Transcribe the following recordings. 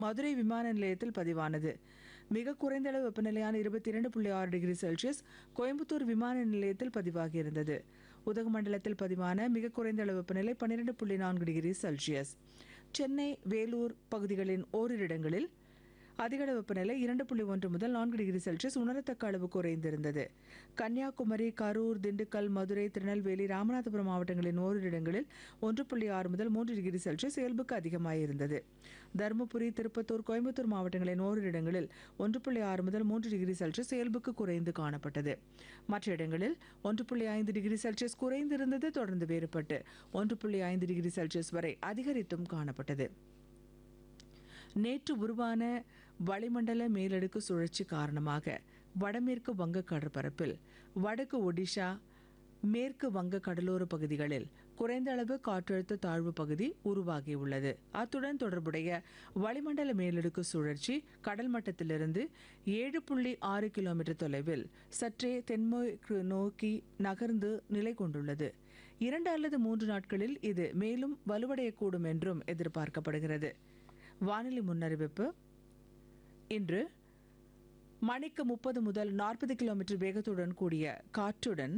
மதுரை விமான நிலையத்தில் பதிவானது மிக குறைந்த அளவு வெப்பநிலையான இருபத்தி இரண்டு புள்ளி ஆறு டிகிரி செல்சியஸ் கோயம்புத்தூர் விமான நிலையத்தில் பதிவாகியிருந்தது உதகமண்டலத்தில் பதிவான மிக குறைந்த அளவு வெப்பநிலை பன்னிரெண்டு புள்ளி நான்கு டிகிரி செல்சியஸ் சென்னை வேலூர் பகுதிகளின் ஓரிரு இடங்களில் அதிகளவு வெப்பநிலை இரண்டு புள்ளி ஒன்று முதல் நான்கு டிகிரி செல்சியஸ் உணரத்தக்க அளவு குறைந்திருந்தது கன்னியாகுமரி கரூர் திண்டுக்கல் மதுரை திருநெல்வேலி ராமநாதபுரம் மாவட்டங்களின் ஓரிரு இடங்களில் ஒன்று புள்ளி ஆறு முதல் மூன்று டிகிரி செல்சியஸ் இயல்புக்கு அதிகமாயிருந்தது தருமபுரி திருப்பத்தூர் கோயம்புத்தூர் மாவட்டங்களின் ஓரிரு இடங்களில் ஒன்று புள்ளி ஆறு முதல் மூன்று டிகிரி செல்சியஸ் இயல்புக்கு குறைந்து காணப்பட்டது மற்ற இடங்களில் ஒன்று புள்ளி ஐந்து டிகிரி செல்சியஸ் குறைந்திருந்தது தொடர்ந்து வேறுபட்டு ஒன்று புள்ளி ஐந்து டிகிரி செல்சியஸ் வரை அதிகரித்தும் காணப்பட்டது நேற்று உருவான வளிமண்டல மேலடுக்கு சுழற்சி காரணமாக வடமேற்கு வங்க கடற்பரப்பில் வடக்கு ஒடிஷா மேற்கு வங்க கடலோர பகுதிகளில் குறைந்த அளவு காற்றழுத்த தாழ்வு பகுதி உருவாகியுள்ளது அத்துடன் தொடர்புடைய வளிமண்டல மேலடுக்கு சுழற்சி கடல் மட்டத்திலிருந்து ஏழு புள்ளி ஆறு கிலோமீட்டர் தொலைவில் சற்றே தென்மேற்கு நோக்கி நகர்ந்து நிலை கொண்டுள்ளது இரண்டு அல்லது மூன்று நாட்களில் இது மேலும் வலுவடையக்கூடும் என்றும் எதிர்பார்க்கப்படுகிறது வானிலை முன்னறிவிப்பு இன்று மணிக்கு முப்பது முதல் நாற்பது கிலோமீட்டர் வேகத்துடன் கூடிய காற்றுடன்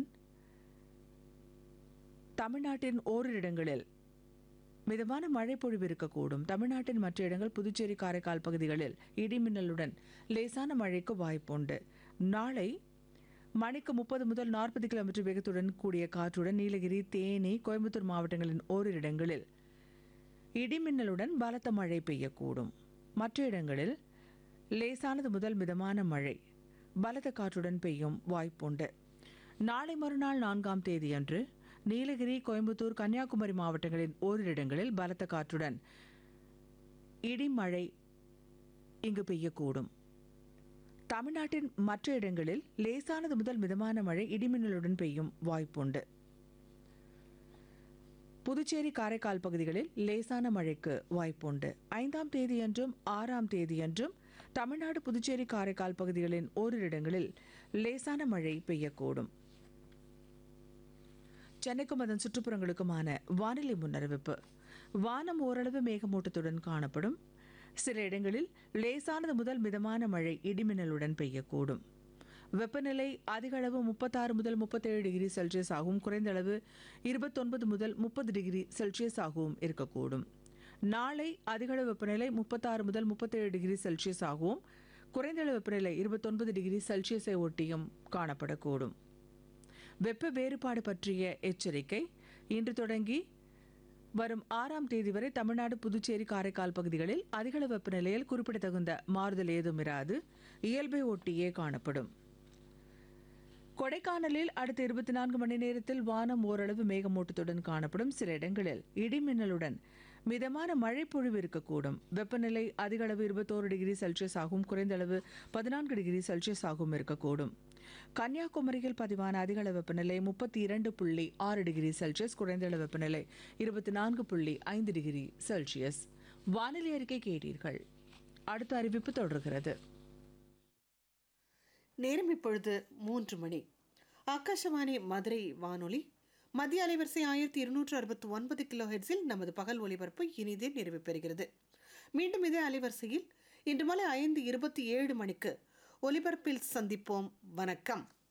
தமிழ்நாட்டின் ஓரிரு இடங்களில் மிதமான மழை பொழிவு இருக்கக்கூடும் தமிழ்நாட்டின் மற்ற இடங்கள் புதுச்சேரி காரைக்கால் பகுதிகளில் இடிமின்னலுடன் லேசான மழைக்கு வாய்ப்புண்டு நாளை மணிக்கு முப்பது முதல் நாற்பது கிலோமீட்டர் வேகத்துடன் கூடிய காற்றுடன் நீலகிரி தேனி கோயம்புத்தூர் மாவட்டங்களின் ஓரிரு இடங்களில் இடிமின்னலுடன் பலத்த மழை பெய்யக்கூடும் மற்ற இடங்களில் லேசானது முதல் மிதமான மழை பலத்த காற்றுடன் பெய்யும் வாய்ப்புண்டு நாளை மறுநாள் நான்காம் தேதியன்று நீலகிரி கோயம்புத்தூர் கன்னியாகுமரி மாவட்டங்களின் ஓரிரு இடங்களில் பலத்த காற்றுடன் இடிமழை இங்கு பெய்யக்கூடும் தமிழ்நாட்டின் மற்ற இடங்களில் லேசானது முதல் மிதமான மழை இடிமின்னலுடன் பெய்யும் வாய்ப்புண்டு புதுச்சேரி காரைக்கால் பகுதிகளில் லேசான மழைக்கு வாய்ப்புண்டு ஐந்தாம் தேதியன்றும் ஆறாம் தேதியன்றும் தமிழ்நாடு புதுச்சேரி காரைக்கால் பகுதிகளின் ஓரிரு இடங்களில் லேசான மழை பெய்யக்கூடும் சென்னைக்கும் அதன் சுற்றுப்புறங்களுக்குமான வானிலை முன்னறிவிப்பு வானம் ஓரளவு மேகமூட்டத்துடன் காணப்படும் சில இடங்களில் லேசானது முதல் மிதமான மழை இடிமின்னலுடன் பெய்யக்கூடும் வெப்பநிலை அதிக அளவு முப்பத்தாறு முதல் முப்பத்தேழு டிகிரி செல்சியஸ் ஆகவும் குறைந்த அளவு இருபத்தொன்பது முதல் முப்பது டிகிரி செல்சியஸ் ஆகவும் இருக்கக்கூடும் நாளை அதிக அளவு வெப்பநிலை முப்பத்தாறு முதல் முப்பத்தேழு டிகிரி செல்சியஸ் ஆகவும் குறைந்த அளவு வெப்பநிலை இருபத்தொன்பது டிகிரி செல்சியஸை ஒட்டியும் காணப்படக்கூடும் வெப்ப வேறுபாடு பற்றிய எச்சரிக்கை இன்று தொடங்கி வரும் ஆறாம் தேதி வரை தமிழ்நாடு புதுச்சேரி காரைக்கால் பகுதிகளில் அதிகளவு வெப்பநிலையில் குறிப்பிடத்தகுந்த மாறுதல் ஏதும் இராது இயல்பை ஒட்டியே காணப்படும் கொடைக்கானலில் அடுத்த இருபத்தி நான்கு மணி நேரத்தில் வானம் ஓரளவு மேகமூட்டத்துடன் காணப்படும் சில இடங்களில் இடிமின்னலுடன் மிதமான மழை பொழிவு இருக்கக்கூடும் வெப்பநிலை அதிக அளவு இருபத்தோரு டிகிரி செல்சியஸ் ஆகவும் குறைந்த அளவு பதினான்கு டிகிரி செல்சியஸ் ஆகவும் இருக்கக்கூடும் கன்னியாகுமரியில் பதிவான அதிக அளவு வெப்பநிலை முப்பத்தி இரண்டு புள்ளி ஆறு டிகிரி செல்சியஸ் குறைந்த அளவு வெப்பநிலை இருபத்தி நான்கு புள்ளி ஐந்து டிகிரி செல்சியஸ் வானிலை அறிக்கை கேட்டீர்கள் அடுத்த அறிவிப்பு தொடர்கிறது நேரம் இப்பொழுது மூன்று மணி ஆகாஷவாணி மதுரை வானொலி மத்திய அலைவரிசை ஆயிரத்தி இருநூற்று அறுபத்தி ஒன்பது கிலோ ஹெட்ஸில் நமது பகல் ஒலிபரப்பு இனிதே நிறைவு பெறுகிறது மீண்டும் இதே அலைவரிசையில் இன்று மாலை ஐந்து இருபத்தி ஏழு மணிக்கு ஒலிபரப்பில் சந்திப்போம் வணக்கம்